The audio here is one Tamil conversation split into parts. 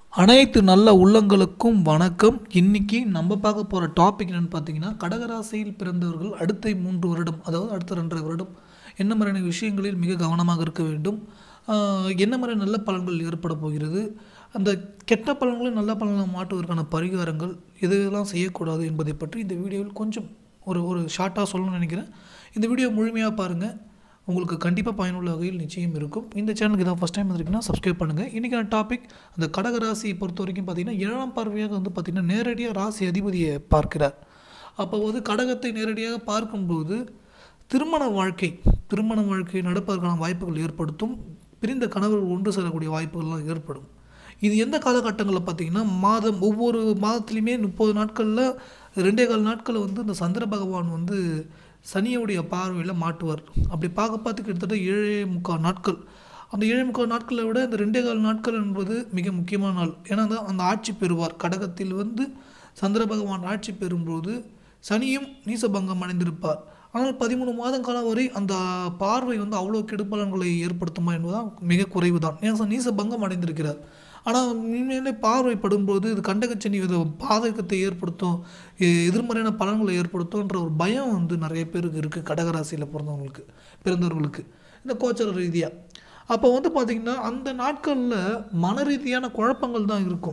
அனைத்து நல்ல உள்ளங்களுக்கும் வணக்கம் இன்னைக்கு நம்ம பார்க்க போகிற டாபிக் என்னென்னு பார்த்தீங்கன்னா கடகராசியில் பிறந்தவர்கள் அடுத்த மூன்று வருடம் அதாவது அடுத்த ரெண்டரை வருடம் என்ன மாதிரியான விஷயங்களில் மிக கவனமாக இருக்க வேண்டும் ஆஹ் என்ன மாதிரி நல்ல பலன்கள் ஏற்பட போகிறது அந்த கெட்ட பலன்களை நல்ல பலன்களை மாற்றுவதற்கான பரிகாரங்கள் எதுவெல்லாம் செய்யக்கூடாது என்பதை பற்றி இந்த வீடியோவில் கொஞ்சம் ஒரு ஒரு ஷார்ட்டாக சொல்லணும்னு நினைக்கிறேன் இந்த வீடியோ முழுமையாக பாருங்கள் உங்களுக்கு கண்டிப்பாக பயனுள்ள வகையில் நிச்சயம் இருக்கும் இந்த சேனலுக்கு இதான் ஃபஸ்ட் டைம் வந்திருக்குன்னா சப்ஸ்கிரைப் பண்ணுங்கள் இன்றைக்கான டாபிக் அந்த கடக ராசியை பொறுத்த வரைக்கும் பார்த்தீங்கன்னா ஏழாம் பார்வையாக வந்து பார்த்திங்கன்னா நேரடியாக ராசி அதிபதியை பார்க்கிறார் அப்போ வந்து கடகத்தை நேரடியாக பார்க்கும்போது திருமண வாழ்க்கை திருமண வாழ்க்கை நடப்பதற்கான வாய்ப்புகள் ஏற்படுத்தும் பிரிந்த கணவர்கள் ஒன்று சேரக்கூடிய வாய்ப்புகள்லாம் ஏற்படும் இது எந்த காலகட்டங்களில் பார்த்தீங்கன்னா மாதம் ஒவ்வொரு மாதத்துலேயுமே முப்பது நாட்களில் ரெண்டே கால் நாட்களில் வந்து இந்த சந்திர பகவான் வந்து சனியுடைய பார்வையில் மாட்டுவார் அப்படி பார்க்க பார்த்து கிட்டத்தட்ட ஏழே முக்கால் நாட்கள் அந்த ஏழே முக்கால் நாட்களை விட இந்த ரெண்டே கால் நாட்கள் என்பது மிக முக்கியமான நாள் ஏன்னா அந்த- அந்த ஆட்சி பெறுவார் கடகத்தில் வந்து சந்திர பகவான் ஆட்சி பெறும்போது சனியும் நீசபங்கம் அடைந்திருப்பார் ஆனால் பதிமூணு மாதம் காலம் வரை அந்த பார்வை வந்து அவ்வளோ கெடுபலன்களை ஏற்படுத்துமா என்பதுதான் மிக குறைவு தான் ஏன் நீச பங்கம் அடைந்திருக்கிறார் ஆனால் உண்மையிலே பார்வைப்படும்போது இது கண்டகச்சனி இது பாதகத்தை ஏற்படுத்தும் எ- எதிர்மறையான பலன்களை ஏற்படுத்தும்ன்ற ஒரு பயம் வந்து நிறைய பேருக்கு இருக்குது கடகராசியில் பிறந்தவங்களுக்கு பிறந்தவர்களுக்கு இந்த கோச்சர ரீதியாக அப்போ வந்து பார்த்திங்கன்னா அந்த நாட்களில் மன ரீதியான குழப்பங்கள் தான் இருக்கும்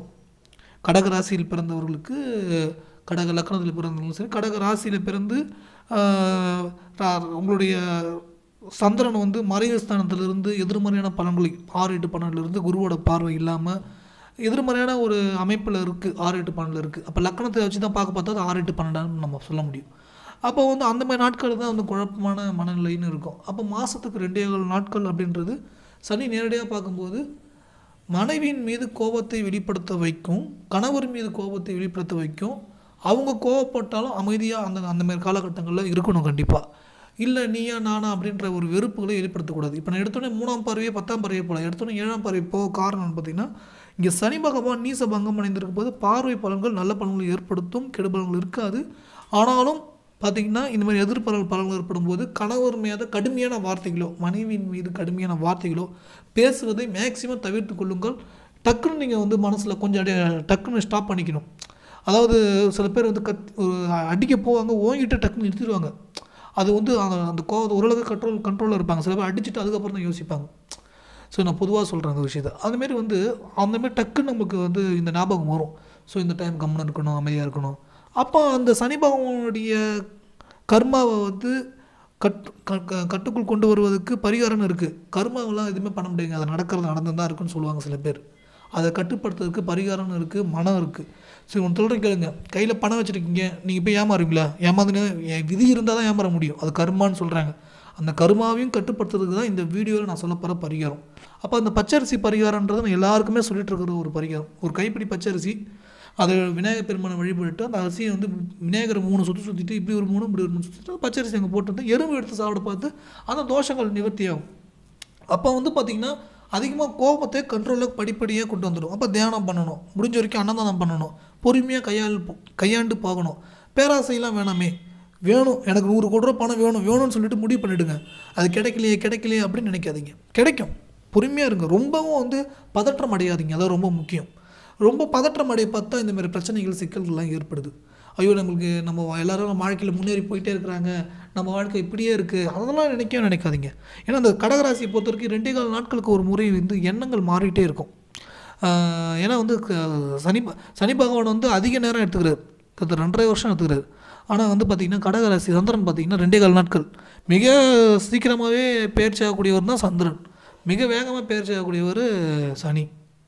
கடக ராசியில் பிறந்தவர்களுக்கு கடக லக்னத்தில் பிறந்தவங்களும் சரி கடக ராசியில் பிறந்து ஆஹ், ரா- உங்களுடைய சந்திரன் வந்து மறைவு ஸ்தானத்திலிருந்து எதிர்மறையான பலன்களை ஆறு எட்டு பன்னெண்டுலேருந்து குருவோட பார்வை இல்லாமல் எதிர்மறையான ஒரு அமைப்பில் இருக்குது ஆறு எட்டு பன்னெண்டில் இருக்குது அப்போ லக்னத்தை வச்சு தான் பார்க்க பார்த்தா அது ஆறு எட்டு பன்னெண்டான்னு நம்ம சொல்ல முடியும் அப்போ வந்து அந்த மாதிரி நாட்கள் தான் வந்து குழப்பமான மனநிலைன்னு இருக்கும் அப்போ மாதத்துக்கு ரெண்டே கால் நாட்கள் அப்படின்றது சனி நேரடியாக பார்க்கும்போது மனைவியின் மீது கோபத்தை வெளிப்படுத்த வைக்கும் கணவர் மீது கோபத்தை வெளிப்படுத்த வைக்கும் அவங்க கோவப்பட்டாலும் அமைதியாக அந்த அந்த மாதிரி காலகட்டங்களில் இருக்கணும் கண்டிப்பாக இல்லை நீயா நானா அப்படின்ற ஒரு வெறுப்புகளை வெளிப்படுத்தக்கூடாது இப்போ நான் எடுத்தோடனே மூணாம் பார்வையே பத்தாம் பார்வையே போல எடுத்தோடனே ஏழாம் பார்வை போக காரணம் பார்த்தீங்கன்னா இங்கே சனி பகவான் நீச பங்கம் அடைந்திருக்கும் போது பார்வை பலன்கள் நல்ல பலன்களை ஏற்படுத்தும் கெடு பலன்கள் இருக்காது ஆனாலும் பார்த்தீங்கன்னா இந்த மாதிரி எதிர்பலன் பலன்கள் ஏற்படும் போது கணவர் மீது கடுமையான வார்த்தைகளோ மனைவியின் மீது கடுமையான வார்த்தைகளோ பேசுவதை மேக்சிமம் தவிர்த்து கொள்ளுங்கள் டக்குன்னு நீங்கள் வந்து மனசில் கொஞ்சம் அப்படியே டக்குன்னு ஸ்டாப் பண்ணிக்கணும் அதாவது சில பேர் வந்து கத் ஒரு அடிக்க போவாங்க ஓங்கிட்டு டக்குன்னு நிறுத்திடுவாங்க அது வந்து அந்த அந்த கோவத்தை ஓரளவுக்கு கண்ட்ரோல் கண்ட்ரோலில் இருப்பாங்க சில பேர் அடிச்சுட்டு அதுக்கப்புறம் தான் யோசிப்பாங்க ஸோ நான் பொதுவாக சொல்கிறேன் அந்த விஷயத்தை அதுமாரி வந்து அந்தமாரி டக்குன்னு நமக்கு வந்து இந்த ஞாபகம் வரும் ஸோ இந்த டைம் கம்முன்னு இருக்கணும் அமைதியாக இருக்கணும் அப்போ அந்த சனி பகவானுடைய கர்மாவை வந்து கட் க- க- கட்டுக்குள் கொண்டு வருவதற்கு பரிகாரம்னு இருக்குது கர்மாவெல்லாம் எதுவுமே பண்ண முடியாதுங்க அது நடக்கிறது நடந்து தான் இருக்குன்னு சொல்லுவாங்க சில பேர் அதை கட்டுப்படுத்துறதுக்கு பரிகாரம்னு இருக்குது மனம் இருக்குது சரி ஒன்று சொல்கிறேன் கேளுங்க கையில் பணம் வச்சுருக்கீங்க நீங்கள் போய் ஏமாறுவீங்களா ஏமாந்துன்னு என் விதி இருந்தால் தான் ஏமாற முடியும் அது கர்மான்னு சொல்கிறாங்க அந்த கர்மாவையும் கட்டுப்படுத்துறதுக்கு தான் இந்த வீடியோவில் நான் சொல்ல போகிற பரிகாரம் அப்போ அந்த பச்சரிசி பரிகாரன்றது நான் எல்லாருக்குமே சொல்லிட்டு இருக்கிற ஒரு பரிகாரம் ஒரு கைப்பிடி பச்சரிசி அதை விநாயகர் பெருமானை வழிபட்டு அந்த அரிசியை வந்து விநாயகரை மூணு சுற்றி சுற்றிட்டு இப்படி ஒரு மூணு இப்படி ஒரு மூணு சுற்றிட்டு பச்சரிசி அங்கே போட்டு வந்து எறும்பு எடுத்து சாப்பிட பார்த்து அந்த தோஷங்கள் நிவர்த்தியாகும் அப்போ வந்து பார்த்திங்கன்னா அதிகமாக கோபத்தை கண்ட்ரோலில் படிப்படியாக கொண்டு வந்துடும் அப்போ தியானம் பண்ணணும் முடிஞ்ச வரைக்கும் அன்னதானம் பண்ணணும் பொறுமையாக கையாள் கையாண்டு போகணும் பேராசையெல்லாம் வேணாமே வேணும் எனக்கு நூறு கோடி ரூபா பணம் வேணும் வேணும்னு சொல்லிட்டு முடிவு பண்ணிவிடுங்க அது கிடைக்கலையே கிடைக்கலையே அப்படின்னு நினைக்காதீங்க கிடைக்கும் பொறுமையாக இருங்க ரொம்பவும் வந்து பதற்றம் அடையாதீங்க அதான் ரொம்ப முக்கியம் ரொம்ப பதற்றம் அடைய பார்த்தா இந்த மாதிரி பிரச்சனைகள் சிக்கல்கள்லாம் ஏற்படுது ஐயோ நம்மளுக்கு நம்ம எல்லாரும் நம்ம வாழ்க்கையில் முன்னேறி போயிட்டே இருக்கிறாங்க நம்ம வாழ்க்கை இப்படியே இருக்குது அதெல்லாம் நினைக்கவே நினைக்காதீங்க ஏன்னா அந்த கடகராசியை பொறுத்த வரைக்கும் ரெண்டே கால் நாட்களுக்கு ஒரு முறை வந்து எண்ணங்கள் மாறிட்டே இருக்கும் ஆஹ் ஏன்னா வந்து க- சனி ப- சனி பகவான் வந்து அதிக நேரம் எடுத்துக்கிறார் கிட்ட ரெண்டரை வருஷம் எடுத்துக்கிறார் ஆனால் வந்து பார்த்திங்கன்னா கடகராசி சந்திரன் பார்த்திங்கன்னா ரெண்டே கால் நாட்கள் மிக சீக்கிரமாகவே பயிற்சி ஆகக்கூடியவர் தான் சந்திரன் மிக வேகமாக பயிற்சி ஆகக்கூடியவர் சனி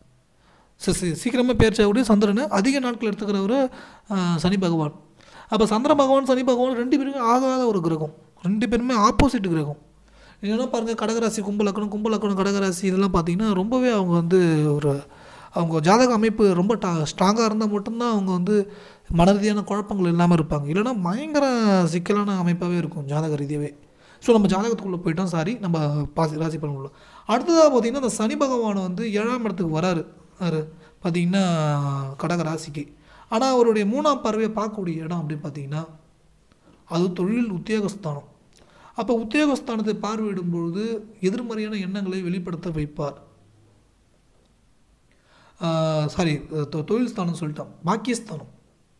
சி- சி- சீக்கிரமாக பயிற்சி ஆகக்கூடிய சந்திரன் அதிக நாட்கள் எடுத்துக்கிறவர் சனி பகவான் அப்போ சந்திர பகவான் சனி பகவான் ரெண்டு பேருமே ஆகாத ஒரு கிரகம் ரெண்டு பேருமே ஆப்போசிட் கிரகம் ஏன்னா பாருங்கள் கடகராசி கும்பலக்கணம் கும்பலக்கணம் கடகராசி இதெல்லாம் பார்த்தீங்கன்னா ரொம்பவே அவங்க வந்து ஒரு அவங்க ஜாதக அமைப்பு ரொம்ப டா ஸ்ட்ராங்காக இருந்தால் மட்டும்தான் அவங்க வந்து மன ரீதியான குழப்பங்கள் இல்லாமல் இருப்பாங்க இல்லைன்னா பயங்கர சிக்கலான அமைப்பாகவே இருக்கும் ஜாதக ரீதியாகவே ஸோ நம்ம ஜாதகத்துக்குள்ளே போயிட்டோம் சாரி நம்ம பாசி ராசி பலனுக்குள்ள அடுத்ததாக பார்த்தீங்கன்னா அந்த சனி பகவான் வந்து ஏழாம் இடத்துக்கு வராரு யாரு பார்த்தீங்கன்னா கடக ராசிக்கு ஆனால் அவருடைய மூணாம் பார்வையை பார்க்கக்கூடிய இடம் அப்படின்னு பார்த்தீங்கன்னா அது தொழில் உத்தியோகஸ்தானம் அப்போ உத்தியோகஸ்தானத்தை பார்வையிடும் பொழுது எதிர்மறையான எண்ணங்களை வெளிப்படுத்த வைப்பார் ஆஹ் சாரி தொழில் ஸ்தானம் சொல்லிட்டேன் பாக்கியஸ்தானம்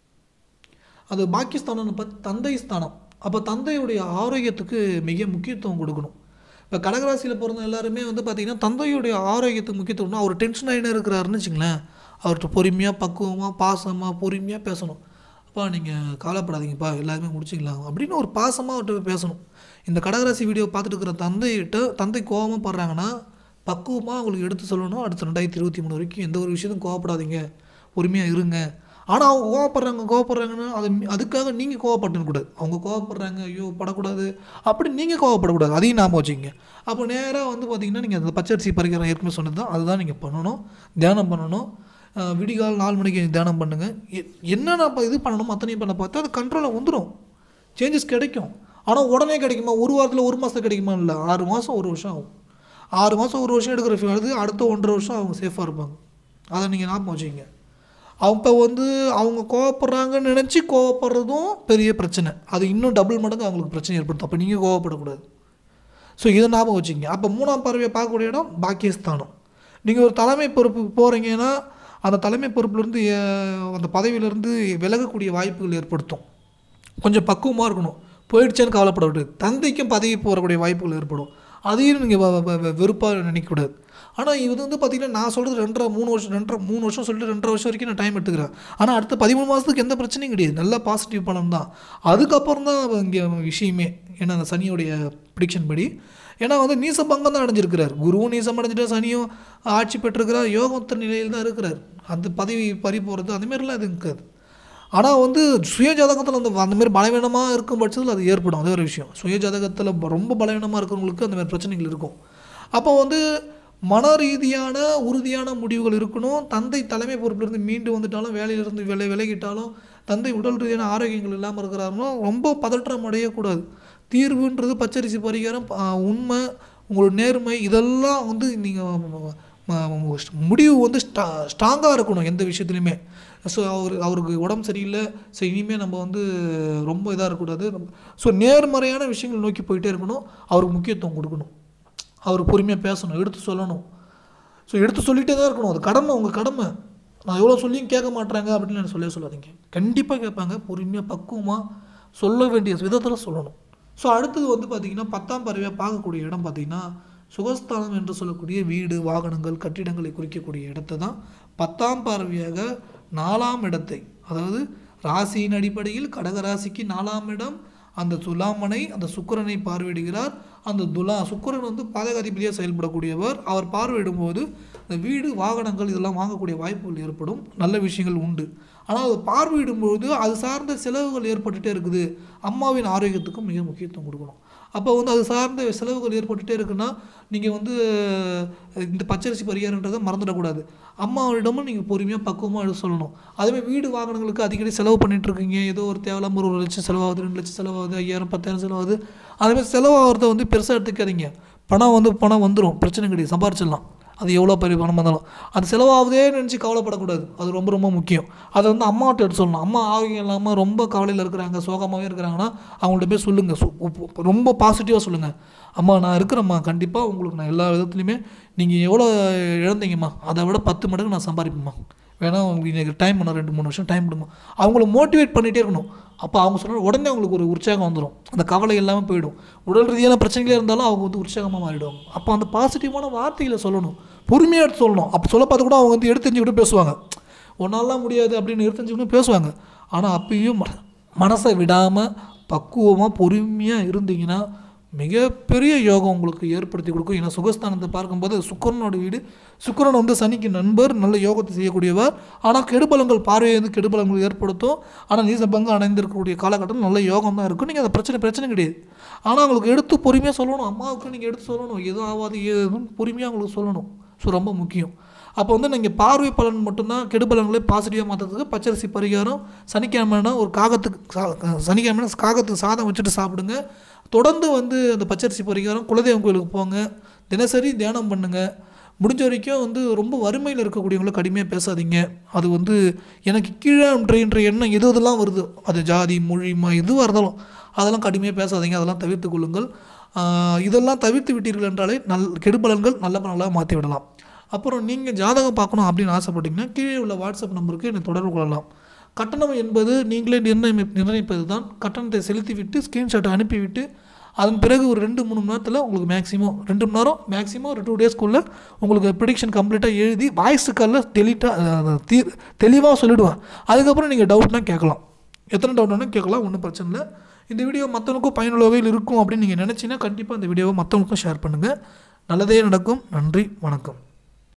அது பாக்கியஸ்தானம் பார்த்து தந்தை ஸ்தானம் அப்போ தந்தையுடைய ஆரோக்கியத்துக்கு மிக முக்கியத்துவம் கொடுக்கணும் இப்போ கடகராசியில் பிறந்த எல்லாருமே வந்து பார்த்திங்கன்னா தந்தையுடைய ஆரோக்கியத்துக்கு முக்கியத்துவம்னா அவர் டென்ஷன் ஆகினே இருக்கிறாருன்னு வச்சுங்களேன் அவர்கிட்ட பொறுமையாக பக்குவமாக பாசமாக பொறுமையாக பேசணும் அப்பா நீங்கள் கவலைப்படாதீங்கப்பா எல்லாருமே முடிச்சிக்கலாம் அப்படின்னு ஒரு பாசமாக அவர்கிட்ட பேசணும் இந்த கடகராசி வீடியோ பார்த்துட்டு இருக்கிற தந்தைகிட்ட தந்தை கோபமாக படுறாங்கன்னா பக்குவமாக அவங்களுக்கு எடுத்து சொல்லணும் அடுத்த ரெண்டாயிரத்தி இருபத்தி மூணு வரைக்கும் எந்த ஒரு விஷயத்தையும் கோவப்படாதீங்க பொறுமையாக இருங்க ஆனால் அவங்க கோவப்படுறாங்க கோவப்படுறாங்கன்னா அது அதுக்காக நீங்கள் கோவப்பட்டுன்னு கூடாது அவங்க கோவப்படுறாங்க ஐயோ படக்கூடாது அப்படி நீங்கள் கோவப்படக்கூடாது அதையும் ஞாபகம் வச்சுக்கோங்க அப்போ நேராக வந்து பார்த்தீங்கன்னா நீங்கள் அந்த பச்சரிசி பறிக்கிற ஏற்கனவே சொன்னது தான் அதுதான் நீங்கள் பண்ணணும் தியானம் பண்ணணும் அஹ் விடிகால் நாலு மணிக்கு தியானம் பண்ணுங்கள் எ- என்னென்ன இப்போ இது பண்ணணும் அத்தனையும் பண்ண பார்த்தா அது கண்ட்ரோலில் வந்துடும் சேஞ்சஸ் கிடைக்கும் ஆனால் உடனே கிடைக்குமா ஒரு வாரத்தில் ஒரு மாதம் கிடைக்குமா இல்லை ஆறு மாதம் ஒரு வருஷம் ஆகும் ஆறு மாதம் ஒரு வருஷம் எடுக்கிற ஃபீல்டு அடுத்த ஒன்றரை வருஷம் அவங்க சேஃபாக இருப்பாங்க அதை நீங்கள் ஞாபகம் வச்சுக்கோங்க அப்போ வந்து அவங்க கோவப்படுறாங்கன்னு நினச்சி கோவப்படுறதும் பெரிய பிரச்சனை அது இன்னும் டபுள் மடங்கு அவங்களுக்கு பிரச்சனை ஏற்படுத்தும் அப்போ நீங்கள் கோவப்படக்கூடாது ஸோ இதை ஞாபகம் வச்சுக்கங்க அப்போ மூணாம் பறவையை பார்க்கக்கூடிய இடம் பாக்கியஸ்தானம் நீங்கள் ஒரு தலைமை பொறுப்புக்கு போகிறீங்கன்னா அந்த தலைமை பொறுப்புலேருந்து அந்த பதவியிலேருந்து விலகக்கூடிய வாய்ப்புகள் ஏற்படுத்தும் கொஞ்சம் பக்குவமாக இருக்கணும் போயிடுச்சேன்னு கவலைப்படக்கூடாது தந்தைக்கும் பதவி போகக்கூடிய வாய்ப்புகள் ஏற்படும் அதையும் நீங்கள் வெறுப்பாக நினைக்கக்கூடாது ஆனால் இது வந்து பார்த்திங்கன்னா நான் சொல்கிறது ரெண்டரை மூணு வருஷம் ரெண்டரை மூணு வருஷம் சொல்லிட்டு ரெண்டரை வருஷம் வரைக்கும் நான் டைம் எடுத்துக்கிறேன் ஆனால் அடுத்த பதிமூணு மாதத்துக்கு எந்த பிரச்சனையும் கிடையாது நல்ல பாசிட்டிவ் பலன் தான் அதுக்கப்புறம் தான் இங்கே விஷயமே ஏன்னா அந்த சனியோடைய ப்ரிடிக்ஷன் படி ஏன்னா வந்து நீசபங்கம் தான் அடைஞ்சிருக்கிறார் குருவும் நீசம் அடைஞ்சிட்டு சனியும் ஆட்சி பெற்றிருக்கிறார் யோகத்த நிலையில் தான் இருக்கிறார் அந்த பதவி பறி போகிறது அந்தமாரிலாம் இது இருக்காது ஆனால் வந்து சுய ஜாதகத்தில் அந்த அந்த மாதிரி பலவீனமாக இருக்கும் பட்சத்தில் அது ஏற்படும் அதே ஒரு விஷயம் சுய ஜாதகத்தில் ரொம்ப பலவீனமாக இருக்கிறவங்களுக்கு அந்த மாதிரி பிரச்சனைகள் இருக்கும் அப்போ வந்து மன ரீதியான உறுதியான முடிவுகள் இருக்கணும் தந்தை தலைமை பொறுப்பிலிருந்து மீண்டு வந்துட்டாலும் வேலையிலிருந்து விலை விலகிட்டாலும் தந்தை உடல் ரீதியான ஆரோக்கியங்கள் இல்லாமல் இருக்கிறாருன்னா ரொம்ப பதற்றம் அடையக்கூடாது தீர்வுன்றது பச்சரிசி பரிகாரம் ஆ, உண்மை உங்களோட நேர்மை இதெல்லாம் வந்து நீங்கள் முடிவு வந்து ஸ்டா ஸ்ட்ராங்காக இருக்கணும் எந்த விஷயத்துலையுமே ஸோ அவர் அவருக்கு உடம்பு சரியில்லை ஸோ இனிமேல் நம்ம வந்து ரொம்ப இதாக இருக்கக்கூடாது ஸோ நேர்மறையான விஷயங்கள் நோக்கி போயிட்டே இருக்கணும் அவருக்கு முக்கியத்துவம் கொடுக்கணும் அவர் பொறுமையாக பேசணும் எடுத்து சொல்லணும் ஸோ எடுத்து சொல்லிகிட்டே தான் இருக்கணும் அது கடமை உங்கள் கடமை நான் எவ்வளோ சொல்லியும் கேட்க மாட்றாங்க அப்படின்னு நான் சொல்லவே சொல்லாதீங்க கண்டிப்பாக கேட்பாங்க பொறுமையாக பக்குவமாக சொல்ல வேண்டிய விதத்தில் சொல்லணும் ஸோ அடுத்தது வந்து பார்த்திங்கன்னா பத்தாம் பறவையாக பார்க்கக்கூடிய இடம் பார்த்திங்கன்னா சுகஸ்தானம் என்று சொல்லக்கூடிய வீடு வாகனங்கள் கட்டிடங்களை குறிக்கக்கூடிய இடத்தை தான் பத்தாம் பார்வையாக நாலாம் இடத்தை அதாவது ராசியின் அடிப்படையில் கடக ராசிக்கு நாலாம் இடம் அந்த துலாமனை அந்த சுக்கிரனை பார்வையிடுகிறார் அந்த துலா சுக்கிரன் வந்து பாதகாதிபதியாக செயல்படக்கூடியவர் அவர் பார்வையிடும்போது இந்த வீடு வாகனங்கள் இதெல்லாம் வாங்கக்கூடிய வாய்ப்புகள் ஏற்படும் நல்ல விஷயங்கள் உண்டு ஆனால் அது பார்வையிடும்போது அது சார்ந்த செலவுகள் ஏற்பட்டுட்டே இருக்குது அம்மாவின் ஆரோக்கியத்துக்கும் மிக முக்கியத்துவம் கொடுக்கணும் அப்போ வந்து அது சார்ந்த செலவுகள் ஏற்பட்டுட்டே இருக்குன்னா நீங்கள் வந்து அஹ், இந்த பச்சரிசி பரிகாரன்றதை மறந்துடக்கூடாது அம்மாவிடமும் நீங்கள் பொறுமையாக பக்குவமாக எடுத்து சொல்லணும் அதுவே வீடு வாகனங்களுக்கு அடிக்கடி செலவு பண்ணிட்டு இருக்கீங்க ஏதோ ஒரு தேவையில்லாம ஒரு ஒரு லட்சம் செலவாகுது ரெண்டு லட்சம் செலவாகுது ஐயாயிரம் பத்தாயிரம் செலவாகுது அதுமாதிரி செலவாகிறத வந்து பெருசாக எடுத்துக்காதீங்க பணம் வந்து பணம் வந்துடும் பிரச்சனை கிடையாது சம்பாரிச்சிடலாம் அது எவ்வளோ பெரிய பணம் வந்தாலும் அது செலவாகுதே நினச்சி கவலைப்படக்கூடாது அது ரொம்ப ரொம்ப முக்கியம் அதை வந்து அம்மாட்ட எடுத்து சொல்லணும் அம்மா ஆரோக்கியம் இல்லாமல் ரொம்ப கவலையில் இருக்கிறாங்க சோகமாகவே இருக்கிறாங்கன்னா அவங்கள்ட்ட போய் சொல்லுங்கள் ரொம்ப பாசிட்டிவாக சொல்லுங்கள் அம்மா நான் இருக்கிறேம்மா கண்டிப்பாக உங்களுக்கு நான் எல்லா விதத்துலையுமே நீங்கள் எவ்வளோ இழந்தீங்கம்மா அதை விட பத்து மடங்கு நான் சம்பாதிப்பேம்மா வேணா உங்களுக்கு எனக்கு டைம் பண்ண ரெண்டு மூணு வருஷம் டைம் கொடுங்க அவங்கள மோட்டிவேட் பண்ணிகிட்டே இருக்கணும் அப்போ அவங்க சொன்ன உடனே அவங்களுக்கு ஒரு உற்சாகம் வந்துடும் அந்த கவலை இல்லாமல் போயிடும் உடல் ரீதியான பிரச்சனைகளே இருந்தாலும் அவங்க வந்து உற்சாகமாக மாறிடுவாங்க அப்போ அந்த பாசிட்டிவான வார்த்தைகளை சொல்லணும் பொறுமையாக எடுத்து சொல்லணும் அப்போ சொல்ல பார்த்து கூட அவங்க வந்து எடுத்து தெரிஞ்சுக்கிட்டு பேசுவாங்க ஒன்னாலாம் முடியாது அப்படின்னு எடுத்து தெரிஞ்சுக்கிட்டு பேசுவாங்க ஆனால் அப்பயும் ம- மனசை விடாமல் பக்குவமாக பொறுமையாக இருந்தீங்கன்னா மிகப்பெரிய யோகம் உங்களுக்கு ஏற்படுத்தி கொடுக்கும் ஏன்னா சுகஸ்தானத்தை பார்க்கும்போது அது சுக்கிரனோட வீடு சுக்கிரன் வந்து சனிக்கு நண்பர் நல்ல யோகத்தை செய்யக்கூடியவர் ஆனால் கெடுபலங்கள் பார்வையை வந்து கெடுபலங்கள் ஏற்படுத்தும் ஆனால் நீசபங்கம் அடைந்திருக்கக்கூடிய காலகட்டம் நல்ல யோகம் தான் இருக்கும் நீங்கள் அந்த பிரச்சனை பிரச்சனை கிடையாது ஆனால் உங்களுக்கு எடுத்து பொறுமையாக சொல்லணும் அம்மாவுக்கு நீங்கள் எடுத்து சொல்லணும் எதுவும் ஆகாது எதுவும் பொறுமையாக உங்களுக்கு சொல்லணும் ஸோ ரொம்ப முக்கியம் அப்போ வந்து நீங்கள் பார்வை பலன் மட்டும்தான் கெடுபலன்களை பாசிட்டிவாக மாற்றுறதுக்கு பச்சரிசி பரிகாரம் சனிக்கிழமைனா ஒரு காகத்துக்கு சா- சனிக்கிழமைனா காகத்துக்கு சாதம் வச்சுட்டு சாப்பிடுங்க தொடர்ந்து வந்து அந்த பச்சரிசி பரிகாரம் குலதெய்வம் கோயிலுக்கு போங்க தினசரி தியானம் பண்ணுங்கள் முடிஞ்ச வரைக்கும் வந்து ரொம்ப வறுமையில் இருக்கக்கூடியவங்கள கடுமையாக பேசாதீங்க அது வந்து எனக்கு கீழேன்ற எண்ணம் எது எதெல்லாம் வருது அது ஜாதி மொழி ம எதுவாக இருந்தாலும் அதெல்லாம் கடுமையாக பேசாதீங்க அதெல்லாம் தவிர்த்து கொள்ளுங்கள் ஆஹ் இதெல்லாம் தவிர்த்து விட்டீர்கள் என்றாலே நல் கெடுபலன்கள் நல்ல பலன்களாக மாற்றி விடலாம் அப்புறம் நீங்கள் ஜாதகம் பார்க்கணும் அப்படின்னு ஆசைப்பட்டீங்கன்னா கீழே உள்ள வாட்ஸ்அப் நம்பருக்கு என்னை தொடர்பு கொள்ளலாம் கட்டணம் என்பது நீங்களே நிர்ணயம் நிர்ணயிப்பது தான் கட்டணத்தை செலுத்திவிட்டு ஸ்க்ரீன்ஷாட்டை அனுப்பிவிட்டு அதன் பிறகு ஒரு ரெண்டு மூணு மணி நேரத்தில் உங்களுக்கு மேக்ஸிமம் ரெண்டு மணி நேரம் மேக்ஸிமம் ஒரு டூ டேஸ்க்குள்ளே உங்களுக்கு ப்ரிடிக்ஷன் கம்ப்ளீட்டாக எழுதி வாய்ஸ் காலில் தெளிட்டாக தீ தெளிவாக சொல்லிவிடுவேன் அதுக்கப்புறம் நீங்கள் டவுட்னா கேட்கலாம் எத்தனை டவுட் வேணால் கேட்கலாம் ஒன்றும் பிரச்சனை இல்லை இந்த வீடியோ மற்றவங்களுக்கும் பயனுள்ள வகையில் இருக்கும் அப்படின்னு நீங்கள் நினச்சிங்கன்னா கண்டிப்பாக இந்த வீடியோவை மற்றவங்களுக்கும் ஷேர் பண்ணுங்கள் நல்லதே நடக்கும் நன்றி வணக்கம்